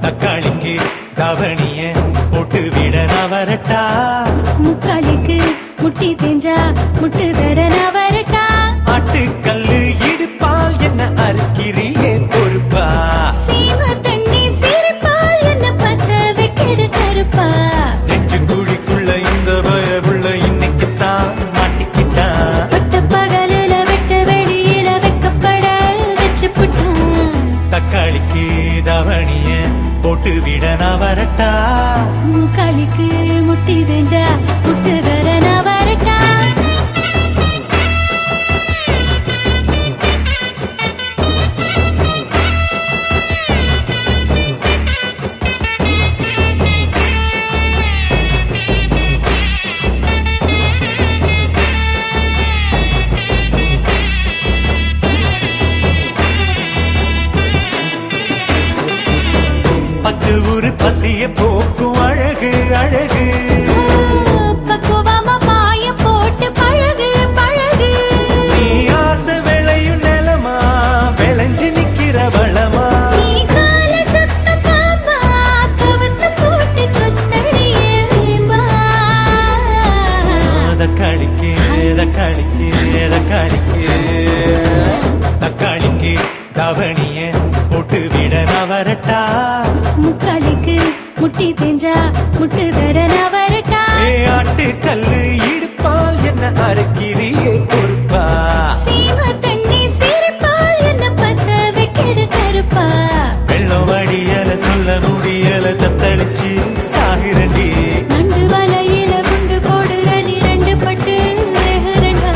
தக்காளிக்கு தவணிய போட்டு விட நான் வரட்டா முக்காலுக்கு முட்டி தேஞ்சா முட்டு தர நான் வரட்டா ஆட்டுக்கல்லு இடுப்பால் என்ன அறுக்கிறியே பொறுப்பா சீம தண்ணி சிரிப்பால் என்ன பத்த வைக்கிற கருப்பா நெஞ்சு குழிக்குள்ள இந்த பயவுள்ள இன்னைக்குத்தான் மாட்டிக்கிட்டான் பட்ட பகலில வெட்ட வெளியில வைக்கப்பட வச்சு புட்டான் தக்காளிக்கு தவணிய போட்டு விட நான் வரட்டா முக்காலுக்கு முட்டி தேஞ்சா முட்டு தர நான் வரட்டா பத்து ஊரு பசிய போக்கும் அழகு அழகு பக்குவமா பாய போட்டு பழகு பழகு நீ ஆசை விளையும் நிலமா விளைஞ்சு நிக்கிற வளமா நீ கால சுத்த பாம்பா கவுத்து போட்டு கொத்தடியே வீம்பா தக்காளிக்கு தக்காளிக்கு தக்காளிக்கு தக்காளிக்கு தவணிய போட்டு விட நான் வரட்டா முக்காலுக்கு முட்டி தேஞ்சா முட்டு தர நான் வரட்டா ஏ ஆட்டு கல்லு இடுப்பால் என்ன அரைக்கிறியே பொறுப்பா சீம தண்ணி சிரிப்பால் என்ன பத்த வைக்கிற கருப்பா வெள்ளம் வடியல சொல்ல முடியல தத்தளிச்சு சாகிரண்டி நண்டு வலையில குண்டு போடுற நீ ரெண்டு பட்டு வேகரண்டா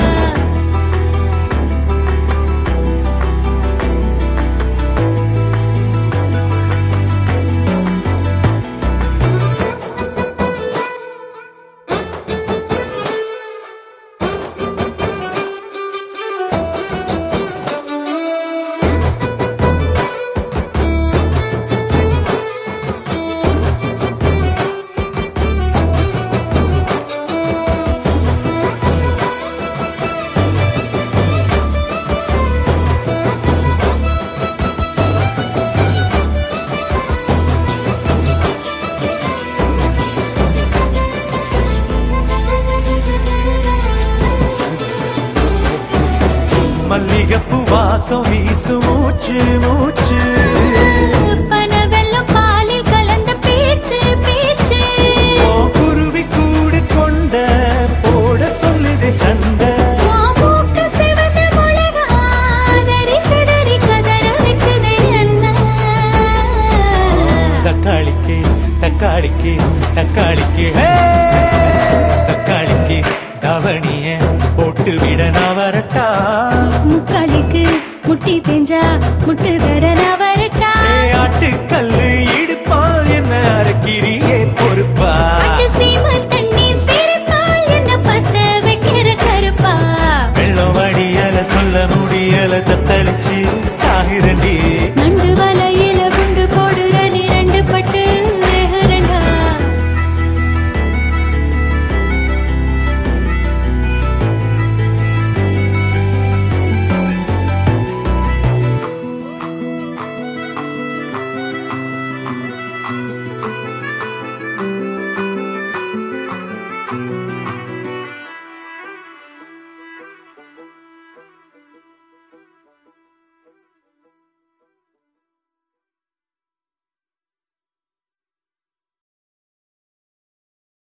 மல்லிகைப்பூ வாசம் வீசு மூச்சு மூச்சு பனவெல்லம் பாலில் கலந்த பேச்சு பேச்சு ஓ குருவி கூடு கொண்ட போட சொல்லுது சண்டை உன் மூக்கு சிவந்த மிளகா, அதறி சிதறி கதற வைக்குதே அண்ணா. தக்காளிக்கு தக்காளிக்கு தக்காளிக்கு ஹே! தக்காளிக்கு தவணிய போட்டு விட நான் வரட்டா முக்காலுக்கு முட்டி தேஞ்சா முட்டு தர நான் வரட்டா ஏ ஆட்டுக்கல்லு இடுப்பால் என்ன அரைக்கி